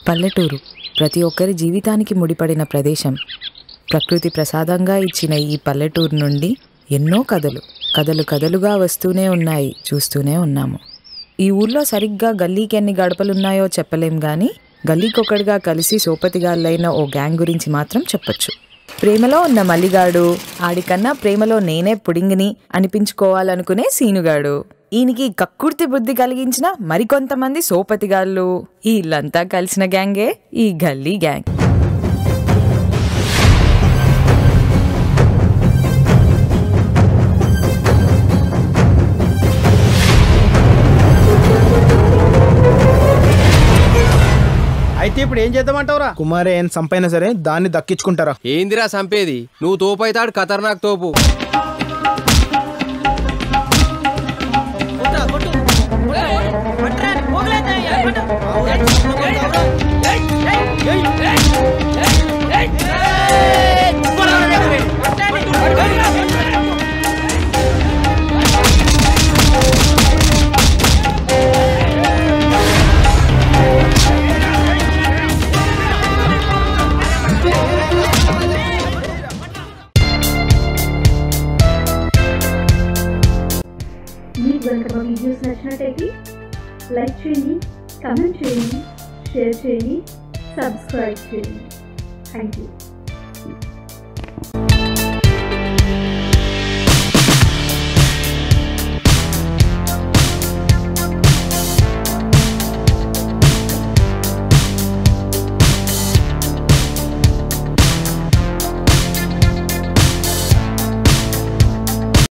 పల్లెటూరు ప్రతి ఒక్కరి జీవితానికి ముడిపడిన ప్రదేశం ప్రకృతి ప్రసాదంగా ఇచ్చిన ఈ పల్లెటూరు నుండి ఎన్నో కథలు కథలు కథలుగా వస్తూనే ఉన్నాయి చూస్తూనే ఉన్నాము ఈ ఊర్లో సరిగ్గా గల్లీకి ఎన్ని గడపలున్నాయో చెప్పలేం కానీ గల్లీకొకడిగా కలిసి సోపతిగాళ్ళైన ఓ గ్యాంగ్ గురించి మాత్రం చెప్పొచ్చు ప్రేమలో ఉన్న మల్లిగాడు ఆడికన్నా ప్రేమలో నేనే పుడింగిని అనిపించుకోవాలనుకునే సీనుగాడు ఈయనకి కక్కుర్తి బుద్ధి కలిగించిన మరికొంతమంది సోపతిగాళ్ళు వీళ్ళంతా కలిసిన గ్యాంగే ఈ గల్లీ గ్యాంగ్ అయితే ఇప్పుడు ఏం చేద్దామంటావురా కుమారే ఏం సంపైనా సరే దాన్ని దక్కించుకుంటారా ఏందిరా సంపేది నువ్వు తోపైతాడు ఖతర్నాక్ తోపు మీకు కనుక మా వీడియోస్ నచ్చినట్టయితే లైక్ చేయండి కమెంట్ చేయండి షేర్ చేయండి సబ్స్క్రైబ్ చేయండి థ్యాంక్ యూ